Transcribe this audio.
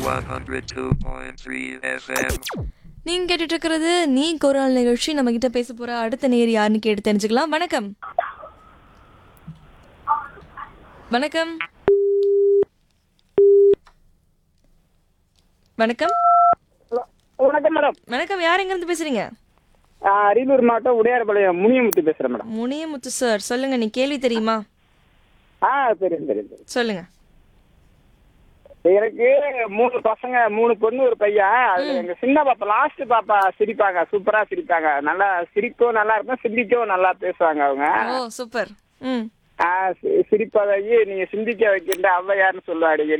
102.3 FM. நீங்க கேட்டுட்டு இருக்கிறது நீ குரல் நிகழ்ச்சி நம்ம கிட்ட பேச போற அடுத்த நேர் யாருன்னு கேட்டு தெரிஞ்சுக்கலாம் வணக்கம் வணக்கம் வணக்கம் வணக்கம் மேடம் வணக்கம் யார் எங்க இருந்து பேசுறீங்க ஆ, அரியலூர் மாவட்டம் உடையார்பாளையம் முனியமுத்து பேசுறேன் மேடம் முனியமுத்து சார் சொல்லுங்க நீ கேள்வி தெரியுமா ஆ தெரியும் தெரியும் தெரியும். சொல்லுங்க எனக்கு மூணு பசங்க மூணு பொண்ணு ஒரு பையன் அதுல எங்க சின்ன பாப்பா லாஸ்ட் பாப்பா சிரிப்பாங்க சூப்பரா சிரிப்பாங்க நல்லா சிரிக்கும் நல்லா இருக்கும் சிந்திக்கவும் நல்லா பேசுவாங்க அவங்க ஓ சூப்பர் ம் ஆ, சி- சிரிப்பதை நீங்க சிந்திக்க வைக்கின்ற ஔவையார்னு சொல்லுவா அடிக்கடி